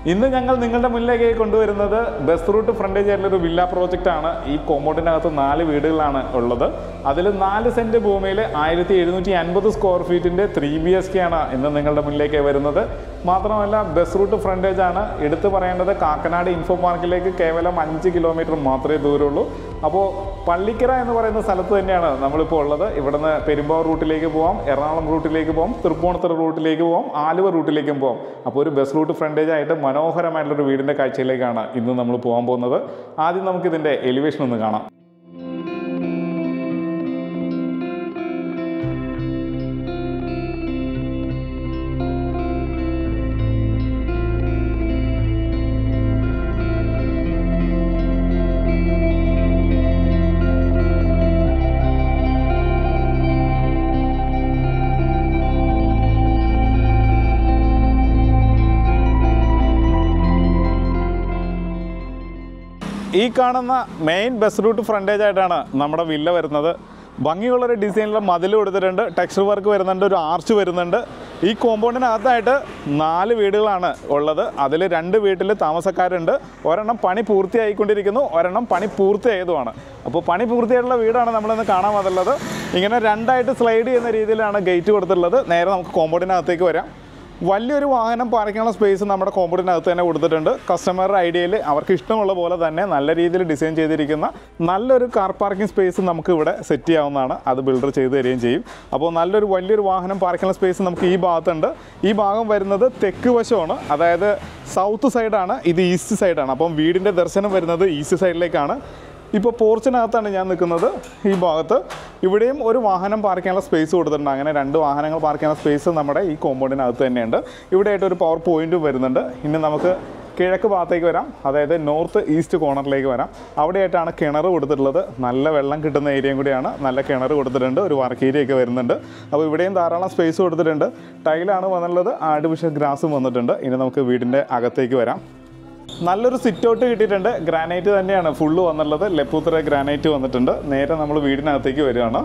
ഇന്ന് ഞങ്ങൾ നിങ്ങളുടെ മുന്നിലേക്ക് കൊണ്ടുവരുന്നത് ബസ് റൂട്ട് ഫ്രണ്ടേജ് ആയിട്ടുള്ള ഒരു വില്ല പ്രോജക്റ്റ് ആണ് ഈ കോമ്പൗണ്ടിനകത്ത് നാല് വീടുകളാണ് ഉള്ളത് അതിൽ നാല് സെന്റ് ഭൂമിയിൽ ആയിരത്തി എഴുന്നൂറ്റി അൻപത് സ്ക്വയർ ഫീറ്റിന്റെ ത്രീ ബി എസ് കെ ആണ് ഇന്ന് നിങ്ങളുടെ മുന്നിലേക്ക് വരുന്നത് മാത്രമല്ല ബസ് റൂട്ട് ഫ്രണ്ടേജ് ആണ് എടുത്തു പറയേണ്ടത് കാക്കനാട് ഇൻഫോ പാർക്കിലേക്ക് കേവലം അഞ്ച് കിലോമീറ്റർ മാത്രമേ ദൂരമുള്ളൂ അപ്പോൾ പള്ളിക്കര എന്ന് പറയുന്ന സ്ഥലത്ത് തന്നെയാണ് നമ്മളിപ്പോൾ ഉള്ളത് ഇവിടുന്ന് പെരുമ്പാവൂർ റൂട്ടിലേക്ക് പോവാം എറണാകുളം റൂട്ടിലേക്ക് പോവാം തൃപ്പൂണിത്തുറ റൂട്ടിലേക്ക് പോവാം ആലുവ റൂട്ടിലേക്കും പോവാം അപ്പോൾ ഒരു ബസ് റൂട്ട് ഫ്രണ്ടേജ് ആയിട്ട് മനോഹരമായിട്ടുള്ളൊരു വീടിൻ്റെ കാഴ്ചയിലേക്കാണ് ഇന്ന് നമ്മൾ പോകാൻ പോകുന്നത് ആദ്യം നമുക്കിതിൻ്റെ എലിവേഷൻ ഒന്ന് കാണാം ഈ കാണുന്ന മെയിൻ ബസ് റൂട്ട് ഫ്രണ്ടേജ് ആയിട്ടാണ് നമ്മുടെ വില്ല വരുന്നത് ഭംഗിയുള്ളൊരു ഡിസൈനിലുള്ള മതിൽ കൊടുത്തിട്ടുണ്ട് ടെക്സ്ചർ വർക്ക് വരുന്നുണ്ട് ഒരു ആർച്ച് വരുന്നുണ്ട് ഈ കോമ്പൗണ്ടിനകത്തായിട്ട് നാല് വീടുകളാണ് ഉള്ളത് അതിൽ രണ്ട് വീട്ടിൽ താമസക്കാരുണ്ട് ഒരെണ്ണം പണി പൂർത്തിയായിക്കൊണ്ടിരിക്കുന്നു ഒരെണ്ണം പണി പൂർത്തിയായതുമാണ് അപ്പോൾ പണി പൂർത്തിയായിട്ടുള്ള വീടാണ് നമ്മളിന്ന് കാണാൻ വന്നുള്ളത് ഇങ്ങനെ രണ്ടായിട്ട് സ്ലൈഡ് ചെയ്യുന്ന രീതിയിലാണ് ഗേറ്റ് കൊടുത്തിട്ടുള്ളത് നേരെ നമുക്ക് കോമ്പൗണ്ടിനകത്തേക്ക് വരാം വലിയൊരു വാഹനം പാർക്കാനുള്ള സ്പേസ് നമ്മുടെ കോമ്പൗണ്ടിനകത്ത് തന്നെ കൊടുത്തിട്ടുണ്ട് കസ്റ്റമറുടെ ഐഡിയയിൽ അവർക്ക് ഇഷ്ടമുള്ള പോലെ തന്നെ നല്ല രീതിയിൽ ഡിസൈൻ ചെയ്തിരിക്കുന്ന നല്ലൊരു കാർ പാർക്കിംഗ് സ്പേസ് നമുക്ക് ഇവിടെ സെറ്റ് ചെയ്യാവുന്നതാണ് അത് ബിൽഡർ ചെയ്തു തരികയും ചെയ്യും അപ്പോൾ നല്ലൊരു വലിയൊരു വാഹനം പാർക്കാനുള്ള സ്പേസ് നമുക്ക് ഈ ഭാഗത്തുണ്ട് ഈ ഭാഗം വരുന്നത് തെക്ക് വശമാണ് അതായത് സൗത്ത് സൈഡാണ് ഇത് ഈസ്റ്റ് സൈഡാണ് അപ്പം വീടിൻ്റെ ദർശനം വരുന്നത് ഈസ്റ്റ് സൈഡിലേക്കാണ് ഇപ്പോൾ പോർച്ചിനകത്താണ് ഞാൻ നിൽക്കുന്നത് ഈ ഭാഗത്ത് ഇവിടെയും ഒരു വാഹനം പാർക്ക് ചെയ്യാനുള്ള സ്പേസ് കൊടുത്തിട്ടുണ്ട് അങ്ങനെ രണ്ട് വാഹനങ്ങൾ പാർക്ക് ചെയ്യാനുള്ള സ്പേസ് നമ്മുടെ ഈ കോമ്പൗണ്ടിനകത്ത് തന്നെയുണ്ട് ഇവിടെയായിട്ട് ഒരു പവർ പോയിന്റും വരുന്നുണ്ട് ഇനി നമുക്ക് കിഴക്ക് ഭാഗത്തേക്ക് വരാം അതായത് നോർത്ത് ഈസ്റ്റ് കോർണറിലേക്ക് വരാം അവിടെയായിട്ടാണ് കിണർ കൊടുത്തിട്ടുള്ളത് നല്ല വെള്ളം കിട്ടുന്ന ഏരിയയും കൂടിയാണ് നല്ല കിണർ കൊടുത്തിട്ടുണ്ട് ഒരു വർക്ക് ഏരിയ ഒക്കെ വരുന്നുണ്ട് അപ്പോൾ ഇവിടെയും ധാരാളം സ്പേസ് കൊടുത്തിട്ടുണ്ട് ടൈലാണ് വന്നിട്ടുള്ളത് ആർട്ടിഫിഷ്യൽ ഗ്രാസും വന്നിട്ടുണ്ട് ഇനി നമുക്ക് വീടിൻ്റെ അകത്തേക്ക് വരാം നല്ലൊരു സിറ്റ് ഔട്ട് കിട്ടിയിട്ടുണ്ട് ഗ്രാനൈറ്റ് തന്നെയാണ് ഫുള്ള് വന്നുള്ളത് ലെപ്പൂത്തറ ഗ്രാനൈറ്റ് വന്നിട്ടുണ്ട് നേരെ നമ്മൾ വീടിനകത്തേക്ക് വരികയാണ്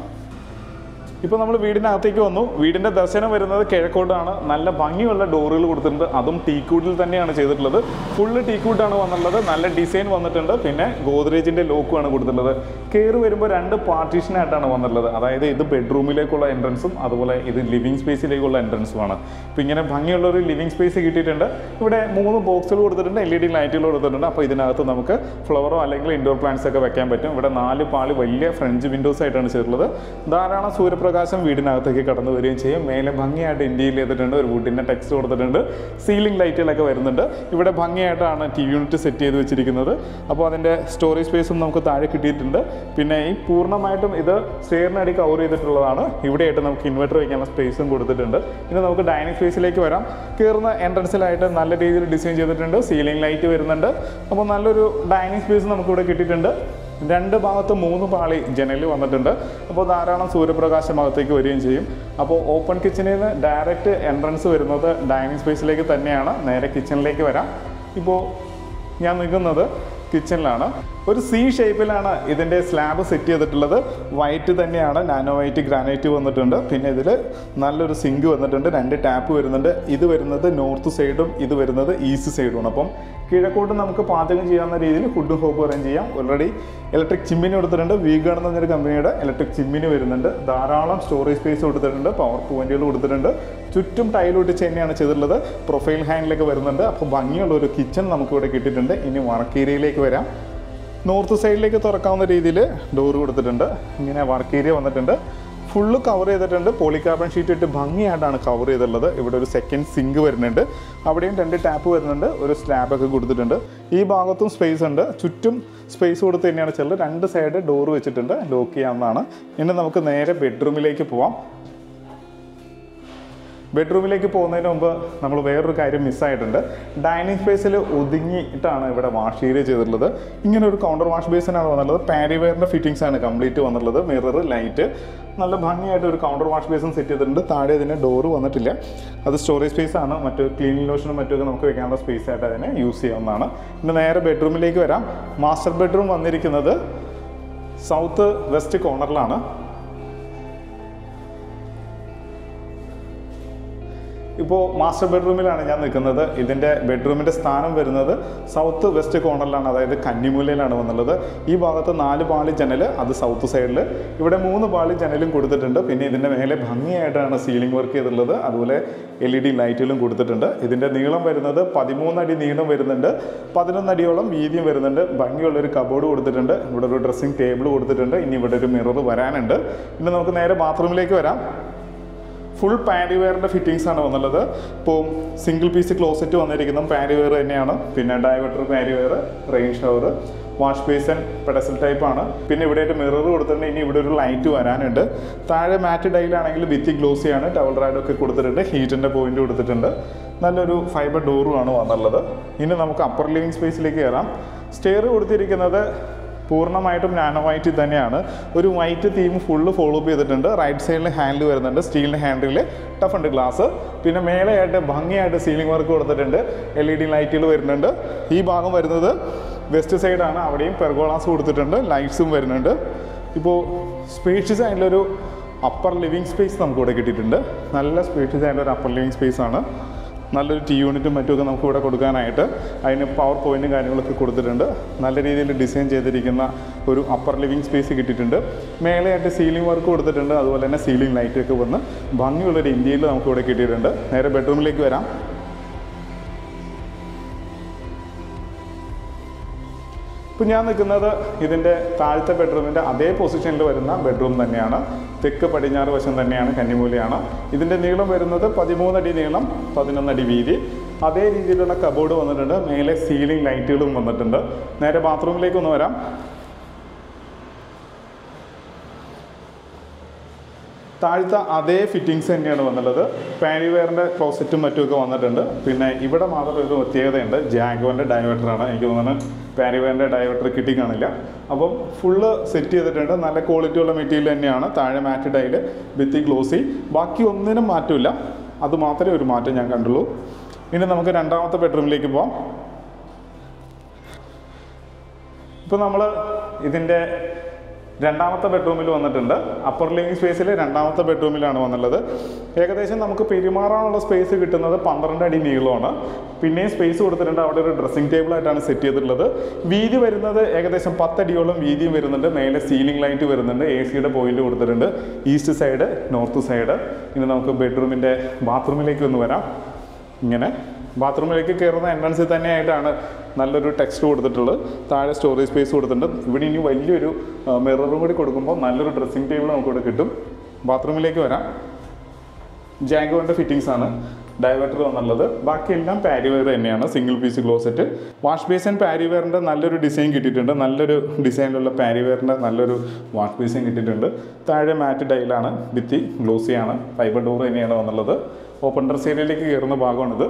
ഇപ്പോൾ നമ്മൾ വീടിനകത്തേക്ക് വന്നു വീടിൻ്റെ ദർശനം വരുന്നത് കിഴക്കോട്ടാണ് നല്ല ഭംഗിയുള്ള ഡോറുകൾ കൊടുത്തിട്ടുണ്ട് അതും ടീക്കൂട്ടിൽ തന്നെയാണ് ചെയ്തിട്ടുള്ളത് ഫുള്ള് ടീക്കൂട്ടാണ് വന്നിട്ടുള്ളത് നല്ല ഡിസൈൻ വന്നിട്ടുണ്ട് പിന്നെ ഗോദ്രേജിൻ്റെ ലോക്കുമാണ് കൊടുത്തിട്ടുള്ളത് കയറി വരുമ്പോൾ രണ്ട് പാർട്ടീഷനായിട്ടാണ് വന്നിട്ടുള്ളത് അതായത് ഇത് ബെഡ്റൂമിലേക്കുള്ള എൻട്രൻസും അതുപോലെ ഇത് ലിവിങ് സ്പേസിലേക്കുള്ള എൻട്രൻസുമാണ് ഇപ്പോൾ ഇങ്ങനെ ഭംഗിയുള്ള ഒരു ലിവിങ് സ്പേസ് കിട്ടിയിട്ടുണ്ട് ഇവിടെ മൂന്ന് ബോക്സുകൾ കൊടുത്തിട്ടുണ്ട് എൽ ഇ ഡി ലൈറ്റുകൾ കൊടുത്തിട്ടുണ്ട് അപ്പോൾ ഇതിനകത്ത് നമുക്ക് ഫ്ലവറോ അല്ലെങ്കിൽ ഇൻഡോർ പ്ലാന്റ്സ് ഒക്കെ വെക്കാൻ പറ്റും ഇവിടെ നാല് പാളി വലിയ ഫ്രഞ്ച് വിൻഡോസ് ആയിട്ടാണ് ചെയ്തിട്ടുള്ളത് ധാരാളം സൂര്യപ്രകാശം വീടിനകത്തേക്ക് കടന്നു വരികയും ചെയ്യും മേലെ ഭംഗിയായിട്ട് ഇൻഡീൽ ചെയ്തിട്ടുണ്ട് ഒരു വുഡിൻ്റെ ടെക്സ്റ്റ് കൊടുത്തിട്ടുണ്ട് സീലിംഗ് ലൈറ്റുകളൊക്കെ വരുന്നുണ്ട് ഇവിടെ ഭംഗിയായിട്ടാണ് ടി വി യൂണിറ്റ് സെറ്റ് ചെയ്ത് വെച്ചിരിക്കുന്നത് അപ്പോൾ അതിൻ്റെ സ്റ്റോറേജ് സ്പേസും നമുക്ക് താഴെ കിട്ടിയിട്ടുണ്ട് പിന്നെ ഈ പൂർണ്ണമായിട്ടും ഇത് സ്റ്റെയറിനടി കവർ ചെയ്തിട്ടുള്ളതാണ് ഇവിടെയായിട്ട് നമുക്ക് ഇൻവെർട്ടർ വയ്ക്കാനുള്ള സ്പേസും കൊടുത്തിട്ടുണ്ട് ഇനി നമുക്ക് ഡൈനിങ് സ്പേസിലേക്ക് വരാം കയറുന്ന എൻട്രൻസിലായിട്ട് നല്ല രീതിയിൽ ഡിസൈൻ ചെയ്തിട്ടുണ്ട് സീലിംഗ് ലൈറ്റ് വരുന്നുണ്ട് അപ്പോൾ നല്ലൊരു ഡൈനിങ് സ്പേസ് നമുക്കിവിടെ കിട്ടിയിട്ടുണ്ട് രണ്ട് ഭാഗത്ത് മൂന്ന് പാളി ജനൽ വന്നിട്ടുണ്ട് അപ്പോൾ ധാരാളം സൂര്യപ്രകാശം അകത്തേക്ക് വരികയും ചെയ്യും അപ്പോൾ ഓപ്പൺ കിച്ചണിൽ നിന്ന് ഡയറക്റ്റ് എൻട്രൻസ് വരുന്നത് ഡൈനിങ് സ്പേസിലേക്ക് തന്നെയാണ് നേരെ കിച്ചണിലേക്ക് വരാം ഇപ്പോൾ ഞാൻ നിൽക്കുന്നത് കിച്ചണിലാണ് ഒരു സി ഷേപ്പിലാണ് ഇതിൻ്റെ സ്ലാബ് സെറ്റ് ചെയ്തിട്ടുള്ളത് വൈറ്റ് തന്നെയാണ് നാനോ വൈറ്റ് ഗ്രാനൈറ്റ് വന്നിട്ടുണ്ട് പിന്നെ ഇതിൽ നല്ലൊരു സിങ്ക് വന്നിട്ടുണ്ട് രണ്ട് ടാപ്പ് വരുന്നുണ്ട് ഇത് വരുന്നത് നോർത്ത് സൈഡും ഇത് വരുന്നത് ഈസ്റ്റ് സൈഡുമാണ് അപ്പം കിഴക്കോട്ട് നമുക്ക് പാചകം ചെയ്യാവുന്ന രീതിയിൽ ഫുഡും ഹോപ്പ് അറേഞ്ച് ചെയ്യാം ഓൾറെഡി ഇലക്ട്രിക് ചിമ്മിനി കൊടുത്തിട്ടുണ്ട് വീഗൺ എന്ന് പറഞ്ഞൊരു കമ്പനിയുടെ ഇലക്ട്രിക് ചിമ്മിനി വരുന്നുണ്ട് ധാരാളം സ്റ്റോറേജ് സ്പേസ് കൊടുത്തിട്ടുണ്ട് പവർ പോയിന്റുകൾ കൊടുത്തിട്ടുണ്ട് ചുറ്റും ടൈൽ ഒട്ടിച്ച് തന്നെയാണ് ചെയ്തിട്ടുള്ളത് പ്രൊഫൈൽ ഹാൻഡിലൊക്കെ വരുന്നുണ്ട് അപ്പോൾ ഭംഗിയുള്ള ഒരു കിച്ചൺ നമുക്കിവിടെ കിട്ടിയിട്ടുണ്ട് ഇനി വർക്ക് ഏരിയയിലേക്ക് വരാം നോർത്ത് സൈഡിലേക്ക് തുറക്കാവുന്ന രീതിയിൽ ഡോർ കൊടുത്തിട്ടുണ്ട് ഇങ്ങനെ വർക്ക് ഏരിയ വന്നിട്ടുണ്ട് ഫുള്ള് കവർ ചെയ്തിട്ടുണ്ട് പോളികാർബൺ ഷീറ്റ് ഇട്ട് ഭംഗിയായിട്ടാണ് കവർ ചെയ്തിട്ടുള്ളത് ഇവിടെ ഒരു സെക്കൻഡ് സിങ്ക് വരുന്നുണ്ട് അവിടെയും രണ്ട് ടാപ്പ് വരുന്നുണ്ട് ഒരു സ്ലാബൊക്കെ കൊടുത്തിട്ടുണ്ട് ഈ ഭാഗത്തും സ്പേസ് ഉണ്ട് ചുറ്റും സ്പേസ് കൊടുത്ത് തന്നെയാണ് ചെല്ലുന്നത് രണ്ട് സൈഡ് ഡോർ വെച്ചിട്ടുണ്ട് ലോക്ക് ചെയ്യാവുന്നതാണ് ഇനി നമുക്ക് നേരെ ബെഡ്റൂമിലേക്ക് പോവാം ബെഡ്റൂമിലേക്ക് പോകുന്നതിന് മുമ്പ് നമ്മൾ വേറൊരു കാര്യം മിസ്സായിട്ടുണ്ട് ഡൈനിങ് സ്പേസിൽ ഒതുങ്ങിയിട്ടാണ് ഇവിടെ വാഷ് ഏരിയ ചെയ്തിട്ടുള്ളത് ഇങ്ങനെ ഒരു കൗണ്ടർ വാഷ് ബേസിനാണ് വന്നിട്ടുള്ളത് പാരി വെയറിൻ്റെ ഫിറ്റിംഗ്സ് ആണ് കംപ്ലീറ്റ് വന്നിട്ടുള്ളത് മിറർ ലൈറ്റ് നല്ല ഭംഗിയായിട്ട് ഒരു കൗണ്ടർ വാഷ് ബേസും സെറ്റ് ചെയ്തിട്ടുണ്ട് താഴെ ഇതിന് ഡോറ് വന്നിട്ടില്ല അത് സ്റ്റോറേജ് സ്പേസ് ആണ് മറ്റ് ക്ലീനിങ് ലോഷനും മറ്റൊക്കെ നമുക്ക് വെക്കാനുള്ള സ്പേസ് ആയിട്ട് അതിനെ യൂസ് ചെയ്യാവുന്നതാണ് പിന്നെ നേരെ ബെഡ്റൂമിലേക്ക് വരാം മാസ്റ്റർ ബെഡ്റൂം വന്നിരിക്കുന്നത് സൗത്ത് വെസ്റ്റ് കോർണറിലാണ് ഇപ്പോൾ മാസ്റ്റർ ബെഡ്റൂമിലാണ് ഞാൻ നിൽക്കുന്നത് ഇതിൻ്റെ ബെഡ്റൂമിൻ്റെ സ്ഥാനം വരുന്നത് സൗത്ത് വെസ്റ്റ് കോർണറിലാണ് അതായത് കന്നിമൂലയിലാണ് വന്നുള്ളത് ഈ ഭാഗത്ത് നാല് പാളി ജനൽ അത് സൗത്ത് സൈഡിൽ ഇവിടെ മൂന്ന് പാളി ജനലും കൊടുത്തിട്ടുണ്ട് പിന്നെ ഇതിൻ്റെ മേലെ ഭംഗിയായിട്ടാണ് സീലിംഗ് വർക്ക് ചെയ്തിട്ടുള്ളത് അതുപോലെ എൽ ഇ ഡി ലൈറ്റുകളും കൊടുത്തിട്ടുണ്ട് ഇതിൻ്റെ നീളം വരുന്നത് പതിമൂന്നടി നീളം വരുന്നുണ്ട് പതിനൊന്നടിയോളം വീതിയും വരുന്നുണ്ട് ഭംഗിയുള്ളൊരു കബോർഡ് കൊടുത്തിട്ടുണ്ട് ഇവിടെ ഒരു ഡ്രസ്സിംഗ് ടേബിൾ കൊടുത്തിട്ടുണ്ട് ഇനി ഇവിടെ ഒരു മിറർ വരാനുണ്ട് ഇനി നമുക്ക് നേരെ ബാത്റൂമിലേക്ക് വരാം ഫുൾ പാൻറ്റി വെയറിൻ്റെ ഫിറ്റിങ്സ് ആണ് വന്നുള്ളത് ഇപ്പോൾ സിംഗിൾ പീസ് ക്ലോസറ്റ് വന്നിരിക്കുന്ന പാൻറ്റി വെയർ തന്നെയാണ് പിന്നെ diverter Parryware rain shower wash basin pedestal type ആണ് പിന്നെ ഇവിടെ ഒരു മിറർ കൊടുത്തിട്ടുണ്ട് ഇനി ഇവിടെ ഒരു ലൈറ്റ് വരാനുണ്ട് താഴെ മാറ്റ് ഡൈലാണെങ്കിൽ ഭിത്തി ഗ്ലോസി ആണ് ടവൽ റാഡൊക്കെ കൊടുത്തിട്ടുണ്ട് ഹീറ്റിൻ്റെ പോയിന്റ് കൊടുത്തിട്ടുണ്ട് നല്ലൊരു ഫൈബർ ഡോറും ആണ് വന്നുള്ളത് ഇനി നമുക്ക് അപ്പർ ലിവിങ് സ്പേസിലേക്ക് കയറാം സ്റ്റെയർ കൊടുത്തിരിക്കുന്നത് പൂർണ്ണമായിട്ടും നാനോ വൈറ്റ് തന്നെയാണ് ഒരു white theme full follow up ചെയ്തിട്ടുണ്ട് റൈറ്റ് സൈഡിൽ ഹാൻഡിൽ വരുന്നുണ്ട് സ്റ്റീലിൻ്റെ ഹാൻഡിൽ ടഫ് ഉണ്ട് ഗ്ലാസ് പിന്നെ മേലെയായിട്ട് ഭംഗിയായിട്ട് സീലിംഗ് വർക്ക് കൊടുത്തിട്ടുണ്ട് എൽ ഇ ഡി ലൈറ്റുകൾ വരുന്നുണ്ട് ഈ ഭാഗം വരുന്നത് വെസ്റ്റ് സൈഡാണ് അവിടെയും പെർഗോളാസ് കൊടുത്തിട്ടുണ്ട് ലൈറ്റ്സും വരുന്നുണ്ട് ഇപ്പോൾ സ്പേഷ്യസ് ആയിട്ടുള്ളൊരു അപ്പർ ലിവിങ് സ്പേസ് നമുക്കിവിടെ കിട്ടിയിട്ടുണ്ട് നല്ല സ്പേഷ്യസ് ആയിട്ടുള്ള ഒരു അപ്പർ ലിവിങ് സ്പേസ് ആണ് നല്ലൊരു ടി യൂണിറ്റും മറ്റുമൊക്കെ നമുക്ക് ഇവിടെ കൊടുക്കാനായിട്ട് അതിന് പവർ പോയിന്റും കാര്യങ്ങളൊക്കെ കൊടുത്തിട്ടുണ്ട് നല്ല രീതിയിൽ ഡിസൈൻ ചെയ്തിരിക്കുന്ന ഒരു അപ്പർ ലിവിങ് സ്പേസ് കിട്ടിയിട്ടുണ്ട് മേലെയായിട്ട് സീലിംഗ് വർക്ക് കൊടുത്തിട്ടുണ്ട് അതുപോലെ തന്നെ സീലിംഗ് ലൈറ്റൊക്കെ വന്ന് ഭംഗിയുള്ളൊരു ഇന്ത്യയിൽ നമുക്ക് ഇവിടെ കിട്ടിയിട്ടുണ്ട് നേരെ ബെഡ്റൂമിലേക്ക് വരാം ഇപ്പം ഞാൻ നിൽക്കുന്നത് ഇതിൻ്റെ താഴത്തെ ബെഡ്റൂമിൻ്റെ അതേ പൊസിഷനിൽ വരുന്ന ബെഡ്റൂം തന്നെയാണ് തെക്ക് പടിഞ്ഞാറ് വശം തന്നെയാണ് കന്നിമൂലയാണ് ഇതിൻ്റെ നീളം വരുന്നത് പതിമൂന്നടി നീളം പതിനൊന്നടി വീതി അതേ രീതിയിലുള്ള കബോർഡ് വന്നിട്ടുണ്ട് മേലെ സീലിംഗ് ലൈറ്റുകളും വന്നിട്ടുണ്ട് നേരെ ബാത്റൂമിലേക്ക് ഒന്ന് വരാം താഴത്തെ അതേ ഫിറ്റിങ്സ് തന്നെയാണ് വന്നുള്ളത് പാനി വെയറിൻ്റെ ക്ലോസറ്റും മറ്റുമൊക്കെ വന്നിട്ടുണ്ട് പിന്നെ ഇവിടെ മാത്രം ഒരു പ്രത്യേകതയുണ്ട് ജാഗോൻ്റെ ഡൈവേറ്ററാണ് എനിക്ക് തോന്നുന്നത് പാനി വെയറിൻ്റെ ഡൈവേറ്റർ കിട്ടി കാണില്ല അപ്പം ഫുള്ള് സെറ്റ് ചെയ്തിട്ടുണ്ട് നല്ല ക്വാളിറ്റി ഉള്ള മെറ്റീരിയൽ തന്നെയാണ് താഴെ മാറ്റ് ടൈല് ഭിത്തി ഗ്ലോസി ബാക്കി ഒന്നിനും മാറ്റമില്ല അത് മാത്രമേ ഒരു മാറ്റം ഞാൻ കണ്ടുള്ളൂ ഇനി നമുക്ക് രണ്ടാമത്തെ ബെഡ്റൂമിലേക്ക് പോവാം ഇപ്പോൾ നമ്മൾ ഇതിൻ്റെ രണ്ടാമത്തെ ബെഡ്റൂമിൽ വന്നിട്ടുണ്ട് അപ്പർ ലിവിങ് സ്പേസിൽ രണ്ടാമത്തെ ബെഡ്റൂമിലാണ് വന്നുള്ളത് ഏകദേശം നമുക്ക് പെരുമാറാനുള്ള സ്പേസ് കിട്ടുന്നത് പന്ത്രണ്ട് അടി നീളമാണ് പിന്നെയും സ്പേസ് കൊടുത്തിട്ടുണ്ട് അവിടെ ഒരു ഡ്രസ്സിംഗ് ടേബിൾ ആയിട്ടാണ് സെറ്റ് ചെയ്തിട്ടുള്ളത് വീതി വരുന്നത് ഏകദേശം പത്തടിയോളം വീതിയും വരുന്നുണ്ട് മേലെ സീലിംഗ് ലൈറ്റ് വരുന്നുണ്ട് എ സിയുടെ പോയിന്റ് കൊടുത്തിട്ടുണ്ട് ഈസ്റ്റ് സൈഡ് നോർത്ത് സൈഡ് ഇനി നമുക്ക് ബെഡ്റൂമിൻ്റെ ബാത്റൂമിലേക്ക് ഒന്ന് വരാം ഇങ്ങനെ ബാത്റൂമിലേക്ക് കയറുന്ന എൻട്രൻസിൽ തന്നെയായിട്ടാണ് നല്ലൊരു ടെക്സ്റ്റ് കൊടുത്തിട്ടുള്ളത് താഴെ സ്റ്റോറേജ് സ്പേസ് കൊടുത്തിട്ടുണ്ട് ഇവിടെ ഇനി വലിയൊരു മിററും കൂടി കൊടുക്കുമ്പോൾ നല്ലൊരു ഡ്രസ്സിംഗ് ടേബിൾ നമുക്കിവിടെ കിട്ടും ബാത്റൂമിലേക്ക് വരാം ജാങ്കോൻ്റെ ഫിറ്റിങ്സ് ആണ് ഡൈവേർട്ടർ വന്നുള്ളത് ബാക്കിയെല്ലാം പാരിവെയർ തന്നെയാണ് single piece closet wash basin പാരിവെയറിൻ്റെ നല്ലൊരു ഡിസൈൻ കിട്ടിയിട്ടുണ്ട് നല്ലൊരു ഡിസൈനിലുള്ള പാരിവെയറിൻ്റെ നല്ലൊരു വാഷ് ബേസിൻ കിട്ടിയിട്ടുണ്ട് താഴെ മാറ്റ് ടൈലാണ് ഭിത്തി ഗ്ലോസിയാണ് ഫൈബർ ഡോർ തന്നെയാണ് വന്നുള്ളത് ഓപ്പൺ ഡ്രസ് ഏരിയയിലേക്ക് കയറുന്ന ഭാഗമാണിത്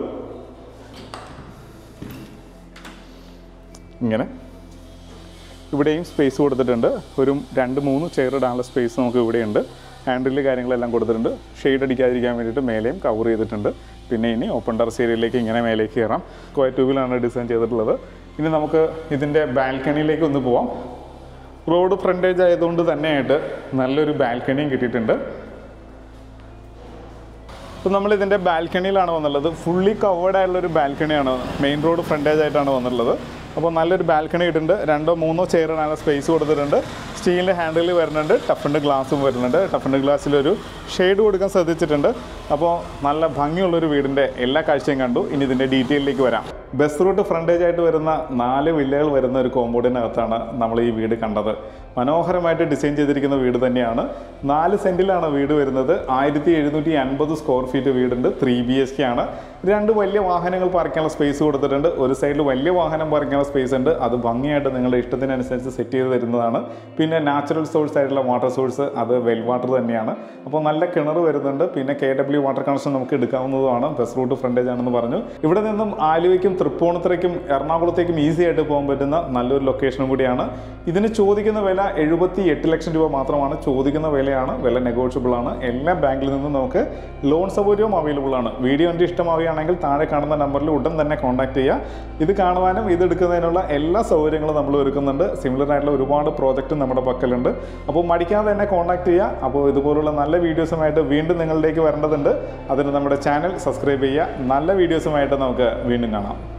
ഇങ്ങനെ ഇവിടെയും സ്പേസ് കൊടുത്തിട്ടുണ്ട് ഒരു രണ്ട് മൂന്ന് ചെയർ ഇടാനുള്ള സ്പേസ് നമുക്ക് ഇവിടെയുണ്ട് ഹാൻഡിൽ കാര്യങ്ങളെല്ലാം കൊടുത്തിട്ടുണ്ട് ഷെയ്ഡ് അടിക്കാതിരിക്കാൻ വേണ്ടിയിട്ട് മേലെയും കവർ ചെയ്തിട്ടുണ്ട് പിന്നെ ഇനി ഓപ്പൺ ടെറസ് ഏരിയയിലേക്ക് ഇങ്ങനെ മേലേക്ക് കയറാം സ്ക്വയർ ട്യൂബിലാണ് ഡിസൈൻ ചെയ്തിട്ടുള്ളത് ഇനി നമുക്ക് ഇതിൻ്റെ ബാൽക്കണിയിലേക്ക് ഒന്ന് പോവാം റോഡ് ഫ്രണ്ടേജ് ആയതുകൊണ്ട് തന്നെയായിട്ട് നല്ലൊരു ബാൽക്കണിയും കിട്ടിയിട്ടുണ്ട് അപ്പോൾ നമ്മൾ ഇതിൻ്റെ ബാൽക്കണിയിലാണ് വന്നുള്ളത് ഫുള്ളി കവേർഡ് ആയിട്ടുള്ള ഒരു ബാൽക്കണിയാണ് മെയിൻ റോഡ് ഫ്രണ്ടേജ് ആയിട്ടാണ് വന്നിട്ടുള്ളത് അപ്പോൾ നല്ലൊരു ബാൽക്കണി ഇട്ടിട്ടുണ്ട് രണ്ടോ മൂന്നോ ചെയർ ഇടാനുള്ള സ്പേസ് കൊടുത്തിട്ടുണ്ട് സ്റ്റീലിൻ്റെ ഹാൻഡിൽ വരുന്നുണ്ട് ടഫിൻ്റെ ഗ്ലാസും വരുന്നുണ്ട് ടഫിൻ്റെ ഗ്ലാസ്സിലൊരു ഷെയ്ഡ് കൊടുക്കാൻ ശ്രദ്ധിച്ചിട്ടുണ്ട് അപ്പോൾ നല്ല ഭംഗിയുള്ളൊരു വീടിൻ്റെ എല്ലാ കാഴ്ചയും കണ്ടു ഇനി ഇതിൻ്റെ ഡീറ്റെയിലേക്ക് വരാം ബസ് റൂട്ട് ഫ്രണ്ടേജ് ആയിട്ട് വരുന്ന നാല് വില്ലകൾ വരുന്ന ഒരു കോമ്പൗണ്ടിനകത്താണ് നമ്മൾ ഈ വീട് കണ്ടത് മനോഹരമായിട്ട് ഡിസൈൻ ചെയ്തിരിക്കുന്ന വീട് തന്നെയാണ് നാല് സെൻറ്റിലാണ് വീട് വരുന്നത് ആയിരത്തി എഴുന്നൂറ്റി അൻപത് സ്ക്വയർ ഫീറ്റ് വീടുണ്ട് ത്രീ ബി എച്ച് കെ ആണ് രണ്ട് വലിയ വാഹനങ്ങൾ പാർക്കാനുള്ള സ്പേസ് കൊടുത്തിട്ടുണ്ട് ഒരു സൈഡിൽ വലിയ വാഹനം പാർക്കാനുള്ള സ്പേസ് ഉണ്ട് അത് ഭംഗിയായിട്ട് നിങ്ങളുടെ ഇഷ്ടത്തിനനുസരിച്ച് സെറ്റ് ചെയ്ത് തരുന്നതാണ് പിന്നെ നാച്ചുറൽ സോഴ്സ് ആയിട്ടുള്ള വാട്ടർ സോഴ്സ് അത് വെൽ വാട്ടർ തന്നെയാണ് അപ്പോൾ നല്ല കിണർ വരുന്നുണ്ട് പിന്നെ കെ ഡബ്ല്യു വാട്ടർ കണക്ഷൻ നമുക്ക് എടുക്കാവുന്നതുമാണ് ബസ് റൂട്ട് ഫ്രണ്ടേജ് ആണെന്ന് പറഞ്ഞു ഇവിടെ നിന്നും ആലുവയ്ക്കും തൃപ്പൂണിത്തുറയ്ക്കും എറണാകുളത്തേക്കും ഈസി ആയിട്ട് പോകാൻ പറ്റുന്ന നല്ലൊരു ലൊക്കേഷനും കൂടിയാണ് ഇതിന് ചോദിക്കുന്ന വില എഴുപത്തി എട്ട് ലക്ഷം രൂപ മാത്രമാണ് ചോദിക്കുന്ന വിലയാണ് വില നെഗോഷ്യബിൾ ആണ് എല്ലാ ബാങ്കിൽ നിന്നും നമുക്ക് ലോൺ സൗകര്യവും അവൈലബിൾ ആണ് വീഡിയോ എൻ്റെ ഇഷ്ടമാവുകയാണെങ്കിൽ താഴെ കാണുന്ന നമ്പറിൽ ഉടൻ തന്നെ കോൺടാക്ട് ചെയ്യുക ഇത് കാണുവാനും ഇത് എടുക്കുന്നതിനുള്ള എല്ലാ സൗകര്യങ്ങളും നമ്മൾ ഒരുക്കുന്നുണ്ട് സിമിലർ ആയിട്ടുള്ള ഒരുപാട് പ്രോജക്റ്റും നമ്മുടെ പക്കലുണ്ട് അപ്പോൾ മടിക്കാതെ തന്നെ കോൺടാക്ട് ചെയ്യുക അപ്പോൾ ഇതുപോലുള്ള നല്ല വീഡിയോസുമായിട്ട് വീണ്ടും നിങ്ങളിലേക്ക് വരേണ്ടതുണ്ട് അതിന് നമ്മുടെ ചാനൽ സബ്സ്ക്രൈബ് ചെയ്യുക നല്ല വീഡിയോസുമായിട്ട് നമുക്ക് വീണ്ടും കാണാം